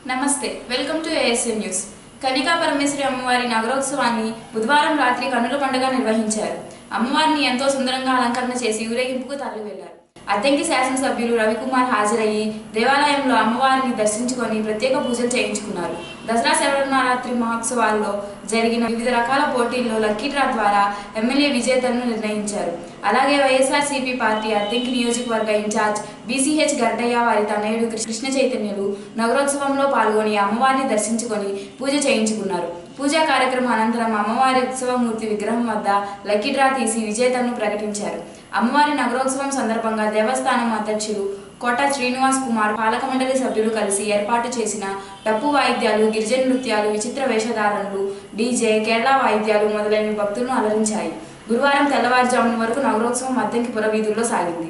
నమస్తే welcome to ASN news Kanika Parameshwari అమ్మవారి నగరోత్సవాన్ని బుధవారం రాత్రి కన్నుల పండుగ నిర్వహించారు అమ్మవారిని ఎంతో సుందరంగా అలంకరణ చేసి ఊరేగింపుకు తరలి వెళ్లారు అద్దెంకి శాసనసభ్యులు రవికుమార్ హాజరయ్యి దేవాలయంలో అమ్మవారిని దర్శించుకొని ప్రత్యేక పూజలు చేయించుకున్నారు దసరా శరన్నరాత్రి మహోత్సవాల్లో జరిగిన వివిధ రకాల పోటీల్లో లక్కీ డ్రా ద్వారా ఎమ్మెల్యే విజేతలను నిర్ణయించారు అలాగే వైఎస్ఆర్సీపీ పార్టీ అద్దెంకి నియోజకవర్గ ఇన్ఛార్జ్ బీసీహెచ్ గడ్డయ్య వారి తనయుడు కృష్ణ చైతన్యులు నగరోత్సవంలో పాల్గొని అమ్మవారిని దర్శించుకొని పూజ చేయించుకున్నారు పూజా కార్యక్రమం అనంతరం అమ్మవారి ఉత్సవమూర్తి విగ్రహం వద్ద లక్కీ డ్రా తీసి విజేతలను ప్రకటించారు అమ్మవారి నగరోత్సవం సందర్భంగా దేవస్థానం అధ్యక్షులు కోట శ్రీనివాస్ కుమార్ పాలక మండలి సభ్యులు కలిసి ఏర్పాటు చేసిన డప్పు వాయిద్యాలు గిరిజన నృత్యాలు విచిత్ర వేషధారణలు డీజే కేరళ వాయిద్యాలు మొదలైన భక్తులను అలరించాయి గురువారం తెల్లవారుజామున వరకు నగరోత్సవం అద్దంకి పుర వీధుల్లో సాగింది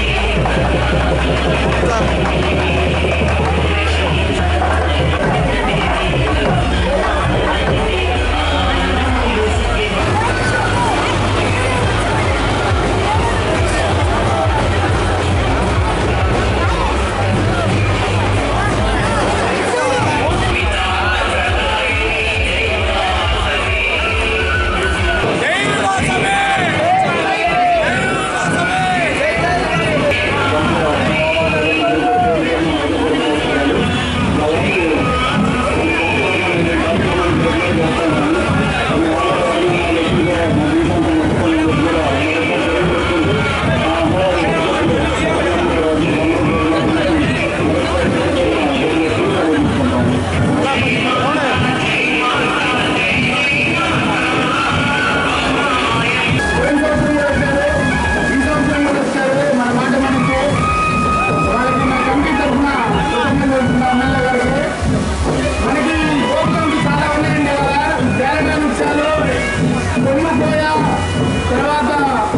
మన మాట మనకి వాళ్ళకి మన కమిటీ తరఫున కృతజ్ఞతలు తెలుపుతున్నాం ఎమ్మెల్యే గారికి. మనకి ప్రోగ్రామ్స్ చాలా ఉన్నాయండి ఇవాళ. కేరళ నృత్యాలు కొమ్ముకోయ తర్వాత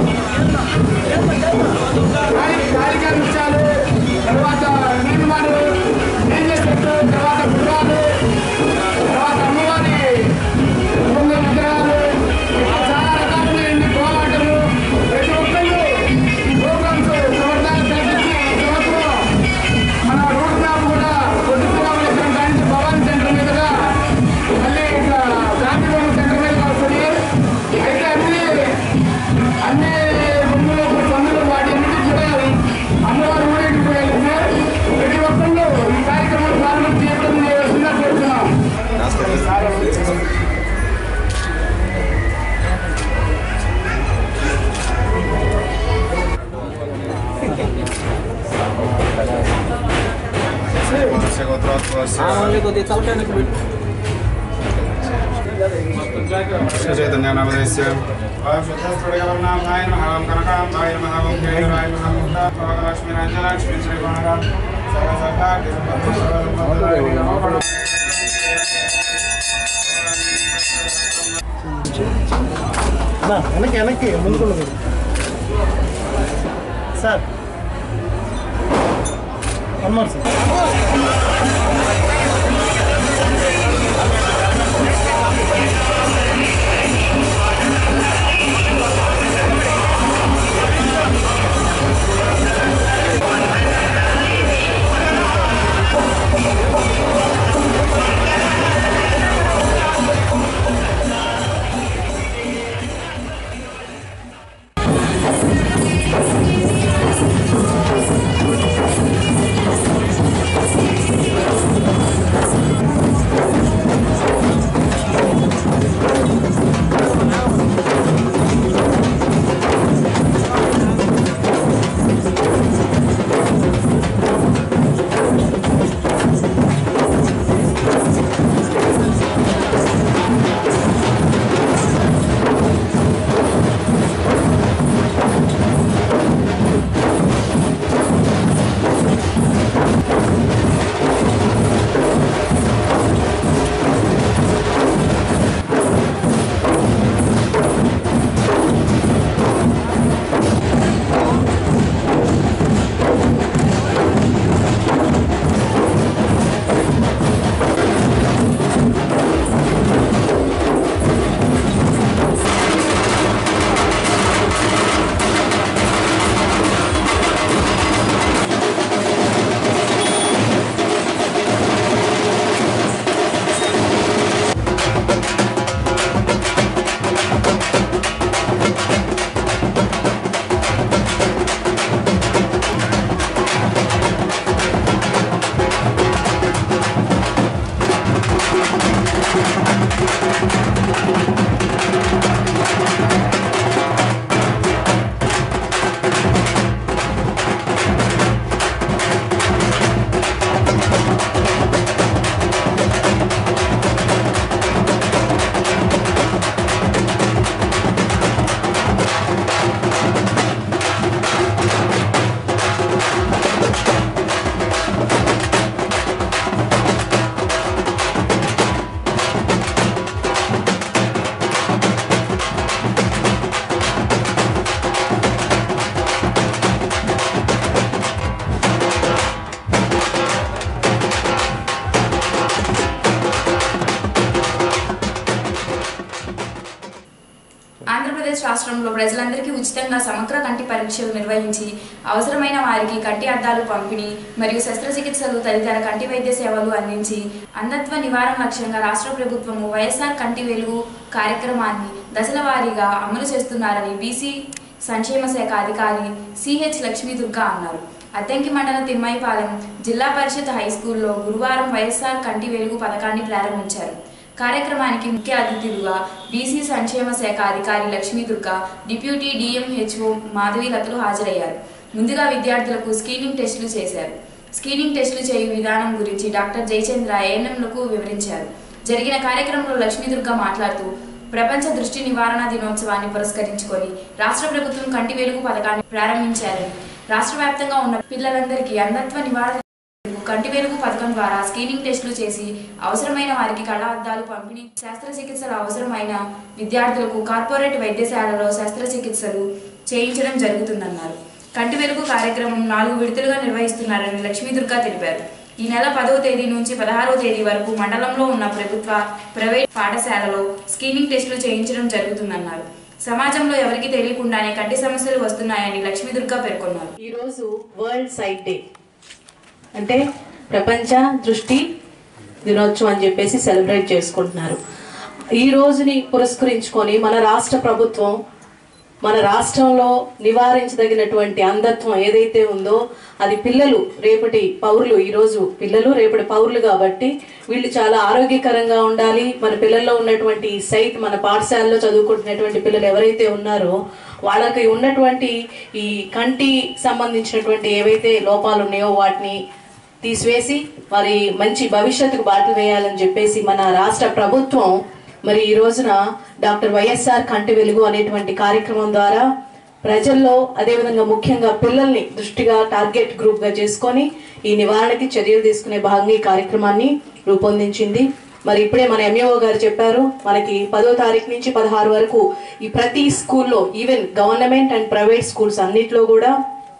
కాళి- కాళికా నృత్యాలు తర్వాత నీటిమాడు డీజే సెట్ తర్వాత గుర్రాలు తర్వాత అమ్మవారి బొమ్మ విగ్రహాలు ఇట్లా చాలా రకాలు ఉన్నాయండి కోలాటలు ప్రతి ఒక్కళ్ళు ఈ ప్రోగ్రామ్స్ సమర్థంగా జరిపించి ఈ సంవత్సరం మన రూట్ మ్యాప్ కూడా పొద్దుగా ఇక్కడ దానికి భవానీ సెంటర్ మీదుగా మళ్ళీ ఇట్లా గాంధీభవన్ సెంటర్ మీద వస్తుంది అయితే అన్ని అన్ని బొమ్మలు పన్నులు వాటి అన్నిటికీ కూడా అమ్మవారు ఊరేగిపోయాలి ప్రతి ఒక్కళ్ళు ఈ కార్యక్రమం ప్రారంభం చేయడం వస్తుందా కోరుతున్నాం కొద్దిగా తలకాయనికి పెట్టు చైతన్యామదేశ్య శుద్ధస్ఫుటగవర్ణాభాయ నమః ఓం కనకాంబాయ నమః ఓం కేయురాయ నమః ఓం లక్ష్మీ రంజలక్ష్మీ శ్రీ గణరాజ్ సర్వసర్వార్థి అన్నా, వెనక్కి వెనక్కి ముందుకున్నది sir one more sir Thank రాష్ట్రంలో ప్రజలందరికీ ఉచితంగా సమగ్ర కంటి పరీక్షలు నిర్వహించి అవసరమైన వారికి కంటి అద్దాలు పంపిణీ మరియు శస్త్రచికిత్సలు తదితర కంటి వైద్య సేవలు అందించి అంధత్వ నివారణ లక్ష్యంగా రాష్ట్ర ప్రభుత్వము వైఎస్ఆర్ కంటి వెలుగు కార్యక్రమాన్ని దశల వారీగా అమలు చేస్తున్నారని బీసీ సంక్షేమ శాఖ అధికారి సిహెచ్ లక్ష్మీ దుర్గా అన్నారు అద్దంకి మండలం తిమ్మాయిపాలెం జిల్లా పరిషత్ హై స్కూల్లో గురువారం వైఎస్ఆర్ కంటి వెలుగు పథకాన్ని ప్రారంభించారు కార్యక్రమానికి ముఖ్య అతిథులుగా బీసీ సంక్షేమ శాఖ అధికారి లక్ష్మీ దుర్గా డిప్యూటీ డిఎంహెచ్ఓ మాధవీలతలు హాజరయ్యారు ముందుగా విద్యార్థులకు స్క్రీనింగ్ టెస్టులు చేశారు స్క్రీనింగ్ టెస్టులు చేయు విధానం గురించి డాక్టర్ జయచంద్ర ఏఎన్ఎంలకు వివరించారు జరిగిన కార్యక్రమంలో లక్ష్మీ దుర్గా మాట్లాడుతూ ప్రపంచ దృష్టి నివారణ దినోత్సవాన్ని పురస్కరించుకొని రాష్ట్ర ప్రభుత్వం కంటి వెలుగు పథకాన్ని ప్రారంభించారని రాష్ట్ర వ్యాప్తంగా ఉన్న పిల్లలందరికీ అంధత్వ నివారణ కంటి వెలుగు పథకం ద్వారా స్క్రీనింగ్ టెస్టులు చేసి అవసరమైన వారికి కళ్ళ అద్దాలు పంపిణీ శస్త్రచికిత్సలు అవసరమైన విద్యార్థులకు కార్పొరేట్ వైద్యశాలలో శస్త్రచికిత్సలు చేయించడం జరుగుతుందన్నారు కంటి వెలుగు కార్యక్రమం నాలుగు విడతలుగా నిర్వహిస్తున్నారని లక్ష్మీదుర్గా తెలిపారు ఈ నెల పదవ తేదీ నుంచి పదహారవ తేదీ వరకు మండలంలో ఉన్న ప్రభుత్వ ప్రైవేట్ పాఠశాలలో స్క్రీనింగ్ టెస్టులు చేయించడం జరుగుతుందన్నారు సమాజంలో ఎవరికీ తెలియకుండానే కంటి సమస్యలు వస్తున్నాయని లక్ష్మీదుర్గా పేర్కొన్నారు ఈరోజు వరల్డ్ సైట్ డే అంటే ప్రపంచ దృష్టి దినోత్సవం అని చెప్పేసి సెలబ్రేట్ చేసుకుంటున్నారు ఈ రోజుని పురస్కరించుకొని మన రాష్ట్ర ప్రభుత్వం మన రాష్ట్రంలో నివారించదగినటువంటి అంధత్వం ఏదైతే ఉందో అది పిల్లలు రేపటి పౌరులు ఈరోజు పిల్లలు రేపటి పౌరులు కాబట్టి వీళ్ళు చాలా ఆరోగ్యకరంగా ఉండాలి మన పిల్లల్లో ఉన్నటువంటి సైట్ మన పాఠశాలలో చదువుకుంటున్నటువంటి పిల్లలు ఎవరైతే ఉన్నారో వాళ్ళకి ఉన్నటువంటి ఈ కంటి సంబంధించినటువంటి ఏవైతే లోపాలు ఉన్నాయో వాటిని తీసివేసి మరి మంచి భవిష్యత్తుకు బాటలు వేయాలని చెప్పేసి మన రాష్ట్ర ప్రభుత్వం మరి ఈ రోజున డాక్టర్ వైఎస్ఆర్ కంటి వెలుగు అనేటువంటి కార్యక్రమం ద్వారా ప్రజల్లో అదేవిధంగా ముఖ్యంగా పిల్లల్ని దృష్టిగా టార్గెట్ గ్రూప్ గా చేసుకొని ఈ నివారణకి చర్యలు తీసుకునే భాగంగా ఈ కార్యక్రమాన్ని రూపొందించింది మరి ఇప్పుడే మన ఎంఈఓ గారు చెప్పారు మనకి పదో తారీఖు నుంచి పదహారు వరకు ఈ ప్రతి స్కూల్లో even government and private schools అన్నిట్లో కూడా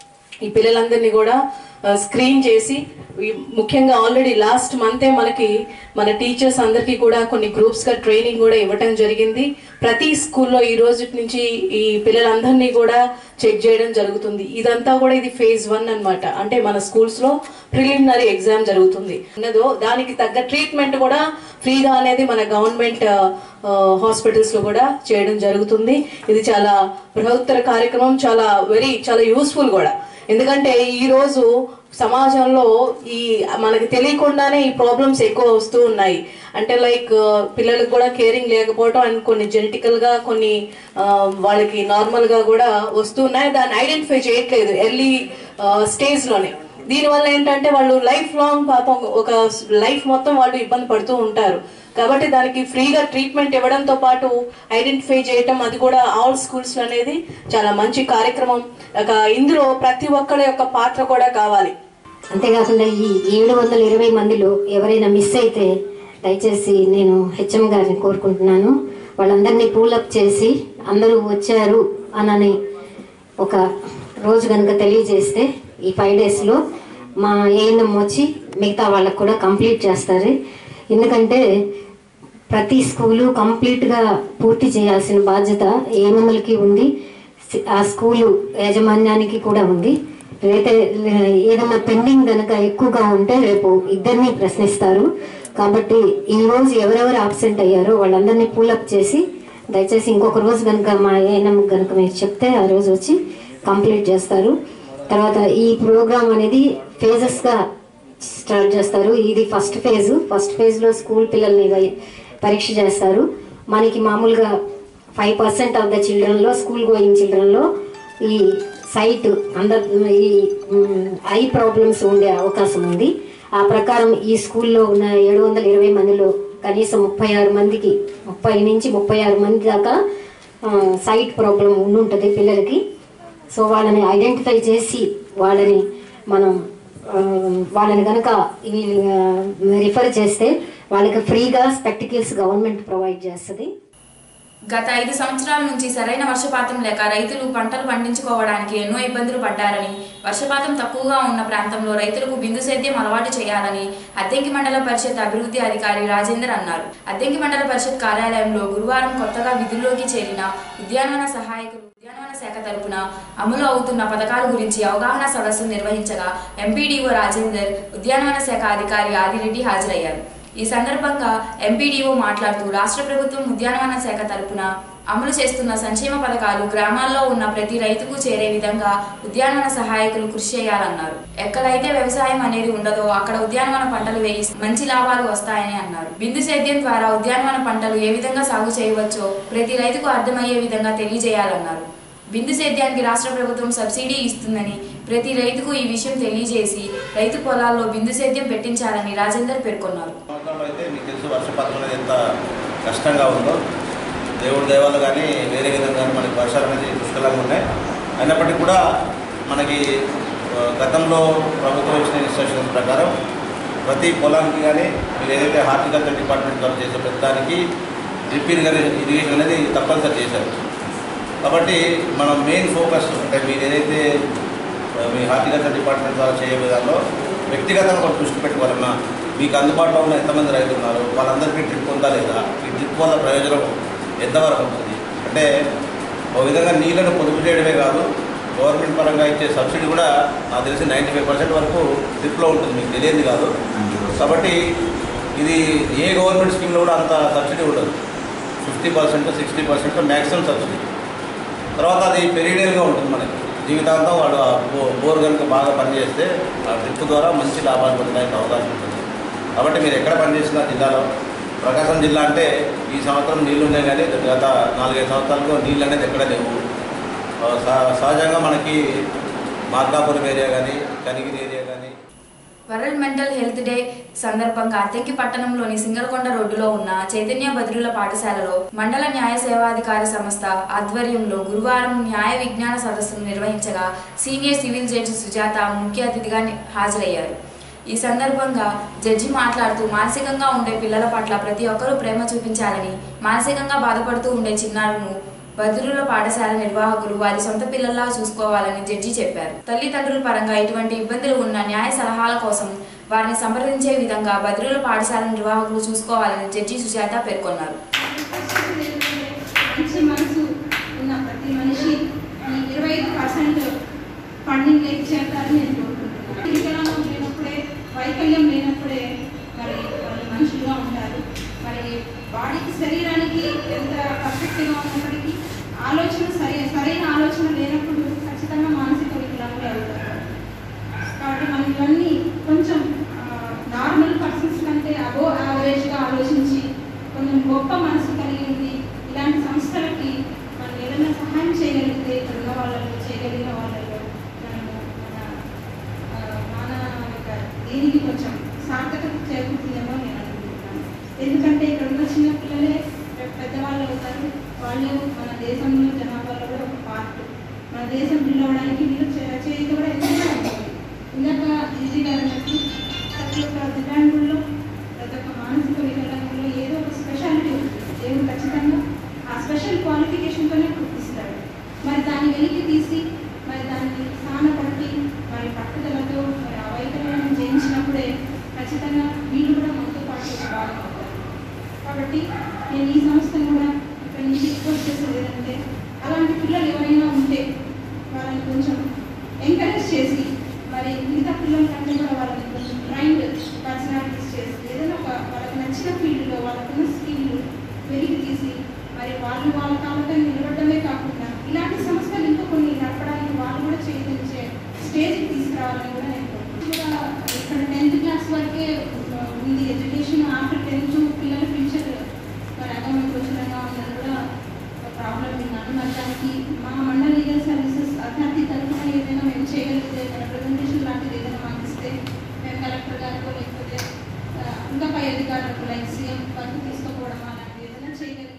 ఈ పిల్లలందరినీ కూడా ఆ, స్క్రీన్ చేసి ఈ ముఖ్యంగా ఆల్రెడీ లాస్ట్ మంతే మనకి మన టీచర్స్ అందరికీ కూడా కొన్ని గ్రూప్స్ గా ట్రైనింగ్ కూడా ఇవ్వటం జరిగింది ప్రతి స్కూల్లో ఈ రోజు నుంచి ఈ పిల్లలందరినీ కూడా చెక్ చేయడం జరుగుతుంది ఇదంతా కూడా ఇది ఫేజ్ వన్ అన్నమాట అంటే మన స్కూల్స్ లో ప్రిలిమినరీ ఎగ్జామ్ జరుగుతుంది ఉన్నదో దానికి తగ్గ ట్రీట్మెంట్ కూడా ఫ్రీగా అనేది మన గవర్నమెంట్ హాస్పిటల్స్ లో కూడా చేయడం జరుగుతుంది ఇది చాలా బృహత్తర కార్యక్రమం చాలా వెరీ చాలా యూస్ఫుల్ కూడా ఎందుకంటే ఈ రోజు సమాజంలో ఈ మనకి తెలియకుండానే ఈ ప్రాబ్లమ్స్ ఎక్కువ వస్తూ ఉన్నాయి అంటే లైక్ పిల్లలకు కూడా కేరింగ్ లేకపోవడం అండ్ కొన్ని జెనెటికల్ గా కొన్ని ఆ, వాళ్ళకి నార్మల్ గా కూడా వస్తున్నాయి దాన్ని ఐడెంటిఫై చేయట్లేదు ఎర్లీ స్టేజ్ లోనే దీనివల్ల ఏంటంటే వాళ్ళు లైఫ్ లాంగ్ పాపం ఒక లైఫ్ మొత్తం వాళ్ళు ఇబ్బంది పడుతూ ఉంటారు కాబట్టి దానికి ఫ్రీగా ట్రీట్మెంట్ ఇవ్వడంతో పాటు ఐడెంటిఫై చేయటం అది కూడా ఆల్ స్కూల్స్ అనేది చాలా మంచి కార్యక్రమం ఒక ఇందులో ప్రతి ఒక్కరి యొక్క పాత్ర కూడా కావాలి అంతేకాకుండా ఈ ఏడు వందల ఇరవై మందిలో ఎవరైనా మిస్ అయితే దయచేసి నేను హెచ్ఎం గారిని కోరుకుంటున్నాను వాళ్ళందరినీ పూలప్ చేసి అందరూ వచ్చారు అనని ఒక రోజు కనుక తెలియజేస్తే ఈ ఫైవ్ డేస్లో మా ఏఎన్ఎం వచ్చి మిగతా వాళ్ళకు కూడా కంప్లీట్ చేస్తారు ఎందుకంటే ప్రతి స్కూలు కంప్లీట్గా పూర్తి చేయాల్సిన బాధ్యత ఏఎన్ఎంలకి ఉంది ఆ స్కూలు యాజమాన్యానికి కూడా ఉంది అయితే ఏదైనా పెండింగ్ కనుక ఎక్కువగా ఉంటే రేపు ఇద్దరిని ప్రశ్నిస్తారు కాబట్టి ఈ రోజు ఎవరెవరు ఆబ్సెంట్ అయ్యారో వాళ్ళందరినీ పూలప్ చేసి దయచేసి ఇంకొక రోజు కనుక మా ఏఎన్ఎం కనుక మీరు చెప్తే ఆ రోజు వచ్చి కంప్లీట్ చేస్తారు తర్వాత ఈ ప్రోగ్రామ్ అనేది ఫేజెస్గా స్టార్ట్ చేస్తారు ఇది ఫస్ట్ ఫేజ్ ఫస్ట్ ఫేజ్లో స్కూల్ పిల్లల్ని వై- పరీక్ష చేస్తారు మనకి మామూలుగా ఫైవ్ పర్సెంట్ ఆఫ్ ద చిల్డ్రన్లో స్కూల్ గోయింగ్ చిల్డ్రన్లో ఈ సైట్ అందర్ ఈ ఐ ప్రాబ్లమ్స్ ఉండే అవకాశం ఉంది ఆ ప్రకారం ఈ స్కూల్లో ఉన్న ఏడు వందల ఇరవై మందిలో కనీసం ముప్పై ఆరు మందికి ముప్పై నుంచి ముప్పై ఆరు మంది దాకా సైట్ ప్రాబ్లం ఉండుంటుంది పిల్లలకి సో వాళ్ళని ఐడెంటిఫై చేసి వాళ్ళని మనం ఆ, వాళ్ళని కనుక రిఫర్ చేస్తే వాళ్ళకి ఫ్రీగా స్పెక్టికల్స్ గవర్నమెంట్ ప్రొవైడ్ చేస్తుంది గత ఐదు సంవత్సరాల నుంచి సరైన వర్షపాతం లేక రైతులు పంటలు పండించుకోవడానికి ఎన్నో ఇబ్బందులు పడ్డారని వర్షపాతం తక్కువగా ఉన్న ప్రాంతంలో రైతులకు బిందు సేద్యం అలవాటు చేయాలని అద్దెంకి మండల పరిషత్ అభివృద్ధి అధికారి రాజేందర్ అన్నారు అద్దెంకి మండల పరిషత్ కార్యాలయంలో గురువారం కొత్తగా విధుల్లోకి చేరిన ఉద్యానవన సహాయకులు ఉద్యానవన శాఖ తరపున అమలు అవుతున్న పథకాల గురించి అవగాహన సదస్సు నిర్వహించగా ఎంపీడీఓ రాజేందర్ ఉద్యానవన శాఖ అధికారి ఆదిరెడ్డి హాజరయ్యారు ఈ సందర్భంగా ఎంపీడీఓ మాట్లాడుతూ రాష్ట్ర ప్రభుత్వం ఉద్యానవన శాఖ తరపున అమలు చేస్తున్న సంక్షేమ పథకాలు గ్రామాల్లో ఉన్న ప్రతి రైతుకు చేరే విధంగా ఉద్యానవన సహాయకులు కృషి చేయాలన్నారు ఎక్కడైతే వ్యవసాయం అనేది ఉండదో అక్కడ ఉద్యానవన పంటలు వేయి మంచి లాభాలు వస్తాయని అన్నారు బిందు సేద్యం ద్వారా ఉద్యానవన పంటలు ఏ విధంగా సాగు చేయవచ్చో ప్రతి రైతుకు అర్థమయ్యే విధంగా తెలియజేయాలన్నారు బిందు సేద్యానికి రాష్ట్ర ప్రభుత్వం సబ్సిడీ ఇస్తుందని ప్రతి రైతుకు ఈ విషయం తెలియజేసి రైతు పొలాల్లో బిందు సేద్యం పెట్టించాలని రాజేందర్ పేర్కొన్నారు సంవత్సరంలో అయితే మీకు తెలుసు వర్షపాతం అనేది ఎంత కష్టంగా ఉందో దేవుడి దేవాలు కానీ వేరే విధంగా కానీ మనకి వర్షాలు అనేది పుష్కలంగా ఉన్నాయి అయినప్పటికీ కూడా మనకి ఆ, గతంలో ప్రభుత్వం ఇచ్చిన ఇన్స్ట్రక్షన్స్ ప్రకారం ప్రతి పొలానికి కానీ మీరు ఏదైతే హార్టికల్చర్ డిపార్ట్మెంట్ ద్వారా చేసే ప్రతిదానికి డ్రిప్ ఇరిగేషన్ అనేది తప్పనిసరి చేశారు కాబట్టి మనం మెయిన్ ఫోకస్ అంటే మీరు ఏదైతే ఆ, మీ హార్టికల్చర్ డిపార్ట్మెంట్ ద్వారా చేయే విధానంలో వ్యక్తిగతంగా ఒక దృష్టి పెట్టుకోవాలన్నా మీకు అందుబాటులో ఉన్న ఎంతమంది రైతులు ఉన్నారు వాళ్ళందరికీ ట్రిప్ ఉందా లేదా ఈ ట్రిప్ వల్ల ప్రయోజనం ఎంతవరకు ఉంటుంది అంటే ఒక విధంగా నీళ్లను పొదుపు చేయడమే కాదు గవర్నమెంట్ పరంగా ఇచ్చే సబ్సిడీ కూడా నాకు తెలిసి నైంటీ ఫైవ్ పర్సెంట్ వరకు ట్రిప్లో ఉంటుంది మీకు తెలియదు కాదు కాబట్టి ఇది ఏ గవర్నమెంట్ స్కీమ్లో కూడా అంత సబ్సిడీ ఉండదు fifty percent sixty percent maximum subsidy తర్వాత అది పెరిగిడేలుగా ఉంటుంది మనకి జీవితాంతం వాడు ఆ బో- బోర్ కనుక బాగా పనిచేస్తే ఆ డ్రిప్ ద్వారా మంచి లాభాలు పొందడానికి అవకాశం ఉంటుంది కాబట్టి మీరు ఎక్కడ పనిచేసినా జిల్లాలో ప్రకాశం జిల్లా అంటే ఈ సంవత్సరం నీళ్లు ఉన్నాయి కానీ గత నాలుగైదు సంవత్సరాలకు నీళ్ళు అనేది ఎక్కడ లేవు ఆ, సహ- సహజంగా మనకి మార్కాపురం ఏరియా కానీ కనిగిరి ఏరియా కానీ వరల్డ్ మెంటల్ హెల్త్ డే సందర్భంగా అద్దెకి పట్టణంలోని సింగరకొండ రోడ్డులో ఉన్న చైతన్య బదిరుల పాఠశాలలో మండల న్యాయ సేవాధికారి సంస్థ ఆధ్వర్యంలో గురువారం న్యాయ విజ్ఞాన సదస్సును నిర్వహించగా సీనియర్ సివిల్ జడ్జి సుజాత ముఖ్య అతిథిగా ని- హాజరయ్యారు ఈ సందర్భంగా జడ్జి మాట్లాడుతూ మానసికంగా ఉండే పిల్లల పట్ల ప్రతి ఒక్కరూ ప్రేమ చూపించాలని మానసికంగా బాధపడుతూ ఉండే చిన్నారులను బదిరుల పాఠశాల నిర్వాహకులు వారి సొంత పిల్లల్లా చూసుకోవాలని జడ్జి చెప్పారు తల్లిదండ్రుల పరంగా ఎటువంటి ఇబ్బందులు ఉన్న న్యాయ సలహాల కోసం వారిని సంప్రదించే విధంగా బదిరుల పాఠశాల నిర్వాహకులు చూసుకోవాలని జడ్జి సుజాత పేర్కొన్నారు మంచి మనసు ఉన్న ప్రతి మనిషి ఈ ఇరవై ఐదు పర్సెంట్ ఫండింగ్ లేక చేస్తారని నేను కోరుకుంటున్నాను వికలాంగం లేనప్పుడే వైకల్యం లేనప్పుడే మరి వాళ్ళు మనుషులుగా ఉంటారు మరి బాడీకి శరీరానికి ఎంత పర్ఫెక్ట్గా ఉన్నప్పటికీ ఆలోచన సరి సరైన ఆలోచన లేనప్పుడు ఖచ్చితంగా మానసిక వికలాంగులు అవుతారు కాబట్టి మనం ఇవన్నీ కొంచెం నార్మల్ పర్సన్స్ కంటే అబో యావరేజ్గా ఆలోచించి కొంచెం గొప్ప మనసు కలిగి ఉంది ఇలాంటి సంస్థలకి మనం ఏదైనా సహాయం చేయగలిగితే ఇక్కడ ఉన్న వాళ్ళలో చేయగలిగిన వాళ్ళలో మనము మన ఆ, మన యొక్క దీనికి కొంచెం సార్థకత చేకూరుతుందేమో నేను అనుకుంటున్నాను ఎందుకంటే ఇక్కడ ఉన్న చిన్న పిల్లలే రేపు పెద్దవాళ్ళు అవుతారు వాళ్ళు మన దేశంలో జనాభాలో కూడా ఒక పార్ట్ మన దేశం బిల్లు అవ్వడానికి వీళ్ళు చే- చేతి కూడా ఎంతైనా ఉంటుంది ఇందాక ఈజీ గారు అన్నట్టు ప్రతి ఒక్క దివ్యాంగుల్లో ప్రతి ఒక్క మానసిక వికలాంగుల్లో ఏదో ఒక స్పెషాలిటీ ఉంటుంది దేవుడు ఖచ్చితంగా ఆ స్పెషల్ క్వాలిఫికేషన్తోనే గుర్తిస్తాడు మరి దాన్ని వెలికి తీసి మరి దాన్ని స్థానపట్టి మరి పట్టుదలతో మరి ఆ వైకల్యాన్ని జయించినప్పుడే ఖచ్చితంగా వీళ్ళు కూడా మనతో పాటు ఒక భాగం అవుతారు కాబట్టి నేను ఈ సంస్థను కూడా ఇక్కడ నుంచి రిక్వెస్ట్ చేసేది ఏంటంటే అలాంటి పిల్లలు ఎవరైనా ఉంటే వాళ్ళని కొంచెం ఎంకరేజ్ చేసి మరి మిగతా పిల్లల కంటే కూడా వాళ్ళని కొంచెం ట్రైన్డ్ పర్సనాలిటీస్ చేసి ఏదైనా ఒక వాళ్ళకి నచ్చిన ఫీల్డ్లో వాళ్ళకున్న స్కిల్ వెలికి తీసి మరి వాళ్ళు వాళ్ళ కాళ్ళపై నిలబడమే కాకుండా ఇలాంటి సంస్థలు ఇంకా కొన్ని నడపడానికి వాళ్ళు కూడా చేయించే స్టేజ్కి తీసుకురావాలని కూడా నేను కోరుకుంటున్నాను. కూడా ఇక్కడ టెన్త్ క్లాస్ వరకే ఆ, ఉంది ఎడ్యుకేషన్ ఆఫ్టర్ టెన్త్ పిల్లల ఫ్యూచర్ మరి అగమగోచరంగా ఉన్నది కూడా ఒక ప్రాబ్లం విన్నాను మరి దానికి మా మండల లీగల్ సర్వీసెస్ అథారిటీ తరఫున ఏదైనా మేము చేయగలిగితే మన ప్రజెంటేషన్ లాంటిది ఏదైనా మాకు ఇస్తే మేము కలెక్టర్ గారితో లేకపోతే ఆ, ఇంకా పై అధికారులకు లైక్ సీఎం వరకు తీసుకోపోవడం అలాంటివి ఏదైనా చేయగలిగి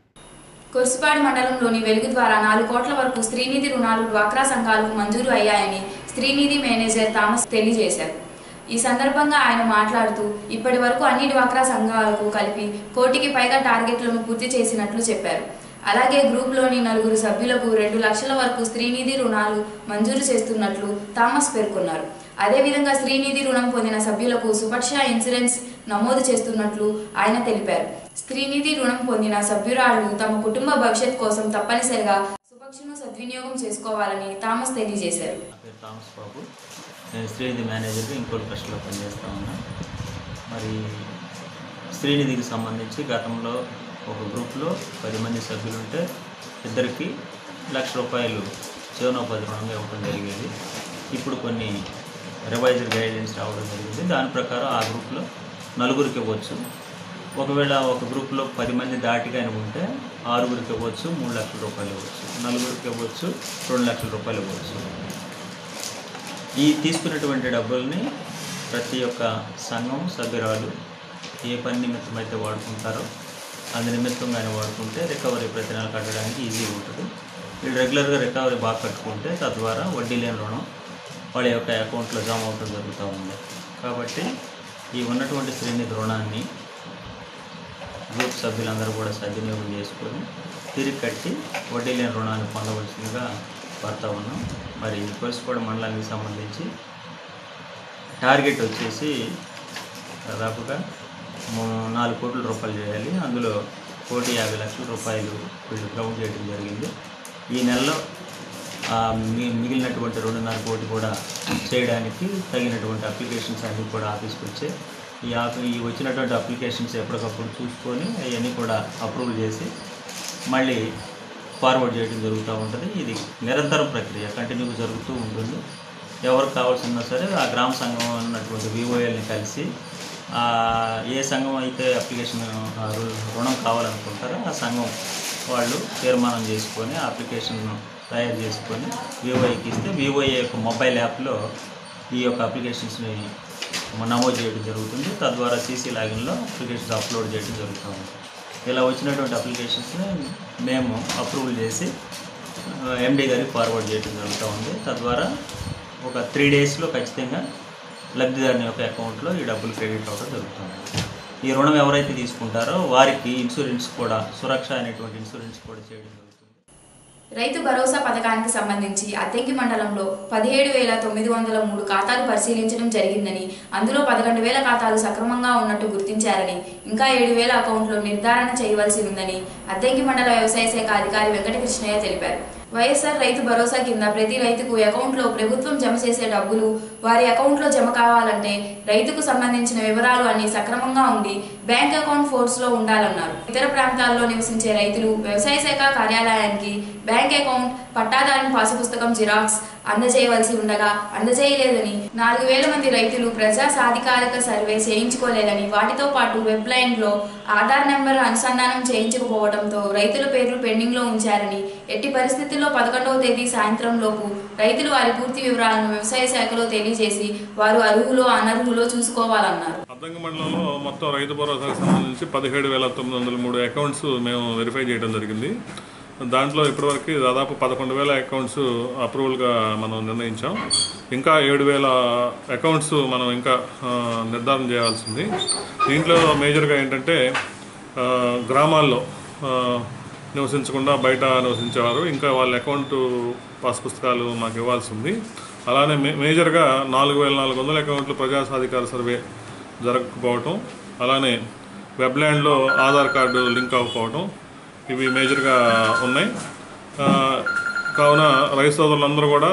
కొర్సుపాడు మండలంలోని వెలుగు ద్వారా నాలుగు కోట్ల వరకు స్త్రీనిధి రుణాలు డ్వాక్రా సంఘాలకు మంజూరు అయ్యాయని స్త్రీనిధి మేనేజర్ థామస్ తెలియజేశారు ఈ సందర్భంగా ఆయన మాట్లాడుతూ ఇప్పటి వరకు అన్ని డ్వాక్రా సంఘాలకు కలిపి కోటికి పైగా టార్గెట్లను పూర్తి చేసినట్లు చెప్పారు అలాగే గ్రూప్లోని నలుగురు సభ్యులకు రెండు లక్షల వరకు స్త్రీనిధి రుణాలు మంజూరు చేస్తున్నట్లు థామస్ పేర్కొన్నారు అదేవిధంగా స్త్రీనిధి రుణం పొందిన సభ్యులకు సురక్ష ఇన్సూరెన్స్ నమోదు చేస్తున్నట్లు ఆయన తెలిపారు స్త్రీనిధి రుణం పొందిన సభ్యురాలు తమ కుటుంబ భవిష్యత్ కోసం తప్పనిసరిగా సుపక్షను సద్వినియోగం చేసుకోవాలని థామస్ తెలియజేశారు నా పేరు థామస్ బాబు నేను శ్రీనిధి మేనేజర్గా ఇంకోటి ట్రస్ట్లో పనిచేస్తా ఉన్నా మరి శ్రీనిధికి సంబంధించి గతంలో ఒక గ్రూప్లో పది మంది సభ్యులు ఉంటే ఇద్దరికి లక్ష రూపాయలు జీవనోపాధి రుణంగా ఇవ్వడం జరిగేది ఇప్పుడు కొన్ని రివైజ్డ్ గైడెన్స్ రావడం జరిగింది దాని ప్రకారం ఆ గ్రూప్లో నలుగురికి ఇవ్వచ్చు ఒకవేళ ఒక గ్రూప్లో పది మంది దాటి కానీ ఉంటే ఆరుగురికి ఇవ్వచ్చు మూడు లక్షల రూపాయలు ఇవ్వచ్చు నలుగురికి ఇవ్వచ్చు రెండు లక్షల రూపాయలు ఇవ్వచ్చు ఈ తీసుకున్నటువంటి డబ్బుల్ని ప్రతి ఒక్క సంఘం సభ్యురాలు ఏ పని నిమిత్తం అయితే వాడుకుంటారో అందు నిమిత్తంగానే వాడుకుంటే రికవరీ ప్రతి నెల కట్టడానికి ఈజీగా ఉంటుంది వీళ్ళు రెగ్యులర్గా రికవరీ బాగా కట్టుకుంటే తద్వారా వడ్డీ లేని రుణం వాళ్ళ యొక్క అకౌంట్లో జమ అవటం జరుగుతూ ఉంది కాబట్టి ఈ ఉన్నటువంటి శ్రేణి రుణాన్ని గ్రూప్ సభ్యులందరూ కూడా సద్వినియోగం చేసుకొని తిరిగి కట్టి వడ్డీ లేని రుణాన్ని పొందవలసిందిగా కోరుతా ఉన్నాం మరి కోసుకోవడం మండలానికి సంబంధించి టార్గెట్ వచ్చేసి దాదాపుగా మూ- నాలుగు కోట్ల రూపాయలు చేయాలి అందులో కోటి యాభై లక్షల రూపాయలు వీళ్ళు గ్రౌండ్ చేయడం జరిగింది ఈ నెలలో ఆ, మి- మిగిలినటువంటి రెండున్నర కోటి కూడా చేయడానికి తగినటువంటి అప్లికేషన్స్ అన్నీ కూడా ఆఫీస్కి వచ్చాయి ఈ ఆఫీ ఈ వచ్చినటువంటి అప్లికేషన్స్ ఎప్పటికప్పుడు చూసుకొని అవన్నీ కూడా అప్రూవల్ చేసి మళ్ళీ ఫార్వర్డ్ చేయడం జరుగుతూ ఉంటుంది ఇది నిరంతర ప్రక్రియ కంటిన్యూగా జరుగుతూ ఉంటుంది ఎవరికి కావాల్సిన సరే ఆ గ్రామ సంఘం ఉన్నటువంటి వివోఎల్ని కలిసి ఆ, ఏ సంఘం అయితే అప్లికేషన్ ఆ, రు- రుణం కావాలనుకుంటారో ఆ సంఘం వాళ్ళు తీర్మానం చేసుకొని ఆ అప్లికేషన్ తయారు చేసుకొని వివోఐకి ఇస్తే వివోఐ యొక్క మొబైల్ యాప్లో ఈ యొక్క అప్లికేషన్స్ని నమోదు చేయడం జరుగుతుంది తద్వారా సీసీ లాగిన్లో అప్లికేషన్స్ అప్లోడ్ చేయడం జరుగుతుంది ఇలా వచ్చినటువంటి అప్లికేషన్స్ని మేము అప్రూవల్ చేసి ఎండి గారికి ఫార్వర్డ్ చేయడం జరుగుతూ ఉంది తద్వారా ఒక త్రీ డేస్లో ఖచ్చితంగా లబ్ధిదారుని యొక్క అకౌంట్లో ఈ డబ్బులు క్రెడిట్ అవ్వడం జరుగుతుంది ఈ రుణం ఎవరైతే తీసుకుంటారో వారికి ఇన్సూరెన్స్ కూడా సురక్ష అనేటువంటి ఇన్సూరెన్స్ కూడా చేయడం జరుగుతుంది రైతు భరోసా పథకానికి సంబంధించి అద్దెంకి మండలంలో పదిహేడు వేల తొమ్మిది వందల మూడు ఖాతాలు పరిశీలించడం జరిగిందని అందులో పదకొండు వేల ఖాతాలు సక్రమంగా ఉన్నట్టు గుర్తించారని ఇంకా ఏడు వేల అకౌంట్లు నిర్ధారణ చేయవలసి ఉందని అద్దెంకి మండల వ్యవసాయ శాఖ అధికారి వెంకటకృష్ణయ్య తెలిపారు వైఎస్ఆర్ రైతు భరోసా కింద ప్రతి రైతుకు అకౌంట్లో ప్రభుత్వం జమ చేసే డబ్బులు వారి అకౌంట్లో జమ కావాలంటే రైతుకు సంబంధించిన వివరాలు అన్ని సక్రమంగా ఉండి బ్యాంక్ అకౌంట్ ఫోర్స్ లో ఉండాలన్నారు ఇతర ప్రాంతాల్లో నివసించే రైతులు వ్యవసాయ శాఖ కార్యాలయానికి బ్యాంక్ అకౌంట్ పట్టాదారుని పాసు పుస్తకం జిరాక్స్ అందజేయవలసి ఉండగా అందజేయలేదని నాలుగు వేల మంది రైతులు ప్రజా సాధికారక సర్వే చేయించుకోలేదని వాటితో పాటు వెబ్ లైన్ లో ఆధార్ నెంబర్ అనుసంధానం చేయించకపోవడంతో రైతుల పేర్లు పెండింగ్ లో ఉంచారని ఎట్టి పరిస్థితుల్లో పదకొండవ తేదీ సాయంత్రం లోపు రైతులు వారి పూర్తి వివరాలను వ్యవసాయ శాఖలో తెలియజేసి వారు అర్హులో అనర్హులో చూసుకోవాలన్నారు అద్దంకి మండలంలో మొత్తం రైతు భరోసాకు సంబంధించి పదిహేడు వేల తొమ్మిది వందల మూడు అకౌంట్స్ మేము వెరిఫై చేయడం జరిగింది దాంట్లో ఇప్పటివరకు దాదాపు పదకొండు వేల అకౌంట్స్ అప్రూవల్గా మనం నిర్ణయించాం ఇంకా ఏడు వేల అకౌంట్స్ మనం ఇంకా ఆ, నిర్ధారణ చేయాల్సి ఉంది దీంట్లో మేజర్గా ఏంటంటే ఆ, గ్రామాల్లో ఆ, నివసించకుండా బయట నివసించేవారు ఇంకా వాళ్ళ అకౌంట్ పాస్ పుస్తకాలు మాకు ఇవ్వాల్సి ఉంది అలానే మే మేజర్గా నాలుగు వేల నాలుగు వందల అకౌంట్లు ప్రజా సాధికార సర్వే జరగకపోవటం అలానే వెబ్ల్యాండ్లో ఆధార్ కార్డు లింక్ అవ్వకపోవటం ఇవి మేజర్గా ఉన్నాయి ఆ, కావున రైతు సోదరులందరూ కూడా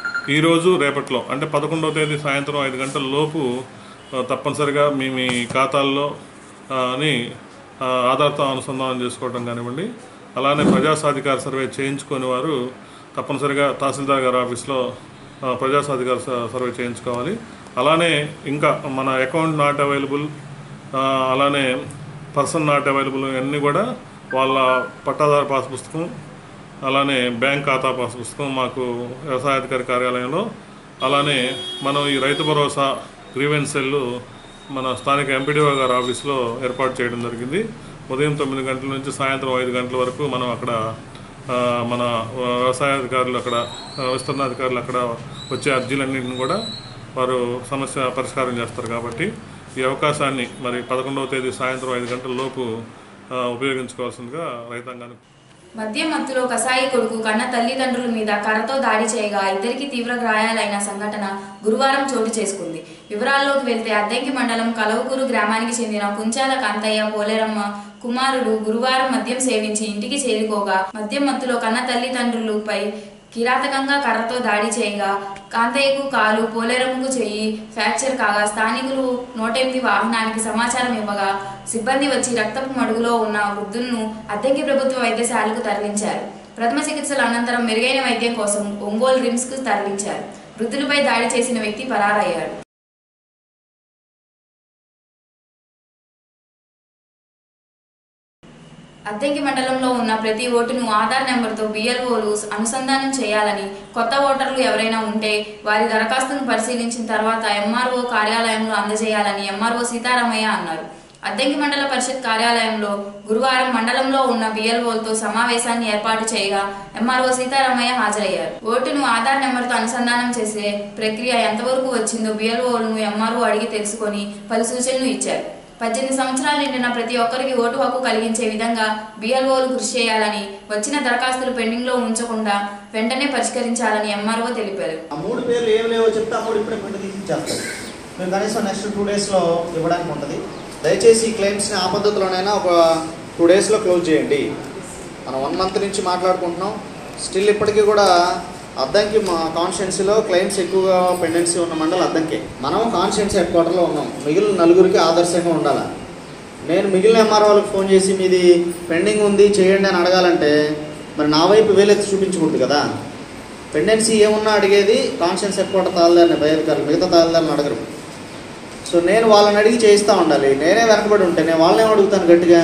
ఈరోజు రేపట్లో అంటే పదకొండవ తేదీ సాయంత్రం ఐదు గంటల లోపు ఆ, తప్పనిసరిగా మీ మీ ఖాతాల్లో ఆ, అని ఆ, ఆధార్తో అనుసంధానం చేసుకోవడం కానివ్వండి అలానే ప్రజా సాధికార సర్వే చేయించుకొని వారు తప్పనిసరిగా తహసీల్దార్ గారి ఆఫీస్లో ఆ, ప్రజా సాధికార స- సర్వే చేయించుకోవాలి అలానే ఇంకా మన అకౌంట్ నాట్ అవైలబుల్ ఆ, అలానే పర్సన్ నాట్ అవైలబుల్ అన్నీ కూడా వాళ్ళ పట్టాదారు పాస్ పుస్తకం అలానే బ్యాంక్ ఖాతా పాస్ పుస్తకం మాకు వ్యవసాయ అధికారి కార్యాలయంలో అలానే మనం ఈ రైతు భరోసా గ్రీవెన్స్ సెల్ మన స్థానిక ఎంపీడీఓ గారి ఆఫీస్లో ఏర్పాటు చేయడం జరిగింది ఉదయం తొమ్మిది గంటల నుంచి సాయంత్రం ఐదు గంటల వరకు మనం అక్కడ ఆ, మన వ్యవసాయ అధికారులు అక్కడ ఆ, విస్తరణ అధికారులు అక్కడ వచ్చే అర్జీలన్నింటిని కూడా వారు సమస్య పరిష్కారం చేస్తారు కాబట్టి ఈ అవకాశాన్ని మరి పదకొండవ తేదీ సాయంత్రం ఐదు గంటల లోపు ఆ, ఉపయోగించుకోవాల్సిందిగా రైతాంగానికి మద్యం మత్తులో కసాయి కొడుకు కన్న తల్లిదండ్రుల మీద కర్రతో దాడి చేయగా ఇద్దరికి తీవ్ర గాయాలైన సంఘటన గురువారం చోటు చేసుకుంది వివరాల్లోకి వెళ్తే అద్దెంకి మండలం కలవకూరు గ్రామానికి చెందిన కుంచాల కాంతయ్య పోలేరమ్మ కుమారుడు గురువారం మద్యం సేవించి ఇంటికి చేరుకోగా మద్యం మత్తులో కన్న తల్లిదండ్రులపై కిరాతకంగా కర్రతో దాడి చేయగా కాంతయ్యకు కాలు పోలేరమ్మకు చెయ్యి ఫ్రాక్చర్ కాగా స్థానికులు నూట ఎనిమిది వాహనానికి సమాచారం ఇవ్వగా సిబ్బంది వచ్చి రక్తపు మడుగులో ఉన్న వృద్ధులను అద్దెంకి ప్రభుత్వ వైద్యశాలకు తరలించారు ప్రథమ చికిత్సల అనంతరం మెరుగైన వైద్యం కోసం ఒంగోలు రిమ్స్ కు తరలించారు వృద్ధులపై దాడి చేసిన వ్యక్తి పరారయ్యాడు అద్దెంకి మండలంలో ఉన్న ప్రతి ఓటును ఆధార్ నెంబర్తో బిఎల్ఓలు అనుసంధానం చేయాలని కొత్త ఓటర్లు ఎవరైనా ఉంటే వారి దరఖాస్తును పరిశీలించిన తర్వాత ఎంఆర్ఓ కార్యాలయంలో అందజేయాలని ఎంఆర్ఓ సీతారామయ్య అన్నారు అద్దెంకి మండల పరిషత్ కార్యాలయంలో గురువారం మండలంలో ఉన్న బిఎల్ఓలతో సమావేశాన్ని ఏర్పాటు చేయగా ఎంఆర్ఓ సీతారామయ్య హాజరయ్యారు ఓటును ఆధార్ నెంబర్తో అనుసంధానం చేసే ప్రక్రియ ఎంతవరకు వచ్చిందో బిఎల్ఓలను ఎంఆర్ఓ అడిగి తెలుసుకొని పలు సూచనలు ఇచ్చారు పద్దెనిమిది సంవత్సరాలు నిండిన ప్రతి ఒక్కరికి ఓటు హక్కు కలిగించే విధంగా బిఎల్ఓలు కృషి చేయాలని వచ్చిన దరఖాస్తులు పెండింగ్ లో ఉంచకుండా వెంటనే పరిష్కరించాలని ఎంఆర్ఓ తెలిపారు ఆ మూడు పేర్లు ఏమి లేవో చెప్తే ఆ మూడు ఇప్పుడే ప్రింట్ తీసి ఇచ్చేస్తారు మేము కనీసం నెక్స్ట్ టూ డేస్లో ఇవ్వడానికి ఉంటుంది దయచేసి ఈ క్లెయిమ్స్ని ఆ పద్ధతిలోనైనా ఒక టూ డేస్లో క్లోజ్ చేయండి మనం వన్ మంత్ నుంచి మాట్లాడుకుంటున్నాం స్టిల్ ఇప్పటికీ కూడా అద్దంకి మా కాన్స్టిట్యున్సీలో క్లెయిమ్స్ ఎక్కువగా పెండెన్సీ ఉన్న మండలం అద్దంకి మనం కాన్స్టిట్యున్సీ హెడ్ క్వార్టర్లో ఉన్నాం మిగిలిన నలుగురికి ఆదర్శంగా ఉండాలి నేను మిగిలిన ఎంఆర్ వాళ్ళకి ఫోన్ చేసి మీది పెండింగ్ ఉంది చేయండి అని అడగాలంటే మరి నా వైపు వేలెత్తి చూపించకూడదు కదా పెండెన్సీ ఏమున్నా అడిగేది కాన్స్టిట్యున్సీ హెడ్ క్వార్టర్ తాళదారిని పై అధికారులు మిగతా తాళదారులను అడగరు సో నేను వాళ్ళని అడిగి చేయిస్తూ ఉండాలి నేనే వెనకబడి ఉంటే నేను వాళ్ళని ఏం అడుగుతాను గట్టిగా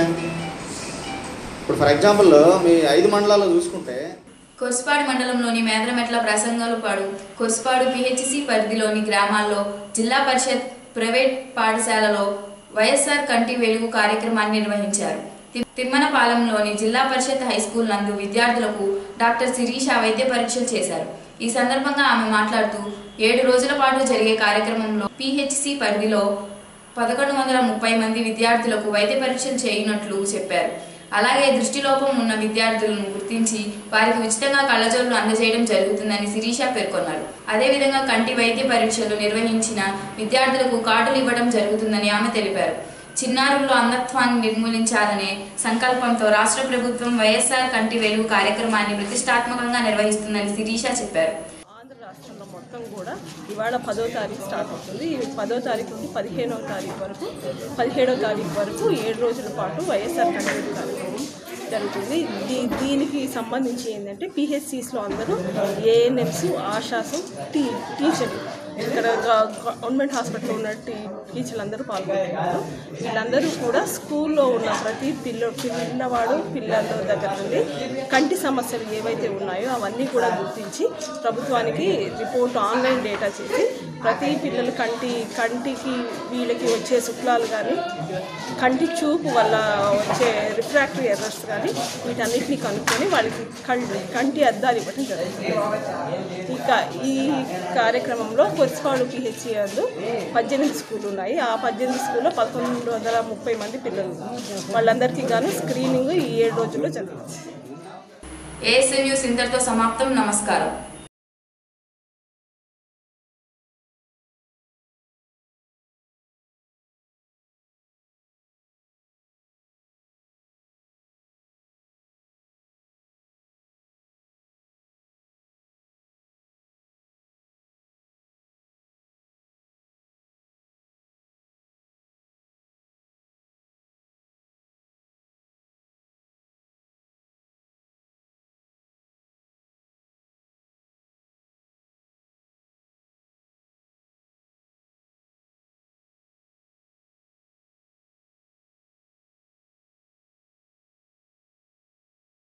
ఇప్పుడు ఫర్ ఎగ్జాంపుల్ మీ ఐదు మండలాల్లో చూసుకుంటే కొర్సుపాడు మండలంలోని మేదరమెట్ల ప్రసంగాలపాడు కొర్సుపాడు పిహెచ్సి పరిధిలోని గ్రామాల్లో జిల్లా పరిషత్ ప్రైవేట్ పాఠశాలలో వైఎస్ఆర్ కంటి వెలుగు కార్యక్రమాన్ని నిర్వహించారు తి- తిమ్మనపాలెంలోని జిల్లా పరిషత్ హై స్కూల్ నందు విద్యార్థులకు డాక్టర్ శిరీష వైద్య పరీక్షలు చేశారు ఈ సందర్భంగా ఆమె మాట్లాడుతూ ఏడు రోజుల పాటు జరిగే కార్యక్రమంలో పిహెచ్సి పరిధిలో పదకొండు వందల ముప్పై మంది విద్యార్థులకు వైద్య పరీక్షలు చేయనట్లు చెప్పారు అలాగే దృష్టిలోపం ఉన్న విద్యార్థులను గుర్తించి వారికి ఉచితంగా కళ్ళజోళ్లు అందజేయడం జరుగుతుందని శిరీష పేర్కొన్నారు అదేవిధంగా కంటి వైద్య పరీక్షలు నిర్వహించిన విద్యార్థులకు కార్డులు ఇవ్వడం జరుగుతుందని ఆమె తెలిపారు చిన్నారుల్లో అంధత్వాన్ని నిర్మూలించాలనే సంకల్పంతో రాష్ట్ర ప్రభుత్వం వైఎస్ఆర్ కంటి వెలుగు కార్యక్రమాన్ని ప్రతిష్టాత్మకంగా నిర్వహిస్తుందని శిరీష చెప్పారు ఆంధ్ర రాష్ట్రంలో మొత్తం కూడా ఇవాళ పదో తారీఖు స్టార్ట్ అవుతుంది ఈ పదో తారీఖు నుండి పదిహేనవ తారీఖు వరకు పదిహేడవ తారీఖు వరకు ఏడు రోజుల పాటు వైఎస్ఆర్ కన్నడ కార్యక్రమం జరుగుతుంది దీ దీనికి సంబంధించి ఏంటంటే పిహెచ్సిస్లో అందరూ ఏఎన్ఎంస్ ఆశాసు టీ టీచర్లు ఇక్కడ గ- గవర్నమెంట్ హాస్పిటల్లో ఉన్న టీ టీచర్లు అందరూ పాల్గొంటున్నారు వీళ్ళందరూ కూడా స్కూల్లో ఉన్న ప్రతి పిల్ల పిల్లవాడు పిల్లల దగ్గర నుండి కంటి సమస్యలు ఏవైతే ఉన్నాయో అవన్నీ కూడా గుర్తించి ప్రభుత్వానికి రిపోర్ట్ ఆన్లైన్ డేటా చేసి ప్రతి పిల్లల కంటి కంటికి వీళ్ళకి వచ్చే శుక్లాలు కానీ కంటి చూపు వల్ల వచ్చే రిఫ్రాక్టరీ ఎర్రర్స్ కానీ వీటన్నిటిని కనుక్కొని వాళ్ళకి కంటి కంటి అద్దాలు ఇవ్వడం జరుగుతుంది ఇక ఈ కార్యక్రమంలో కొరిసిపాడు పిహెచ్సి అందు పద్దెనిమిది స్కూళ్ళు ఉన్నాయి ఆ పద్దెనిమిది స్కూల్లో పదకొండు వందల ముప్పై మంది పిల్లలు ఉన్నారు. వాళ్ళందరికీ గాను స్క్రీనింగ్ ఈ ఏడు రోజుల్లో జరుగుతుంది ఏఎస్ఎన్ న్యూస్ ఇంతటితో సమాప్తం నమస్కారం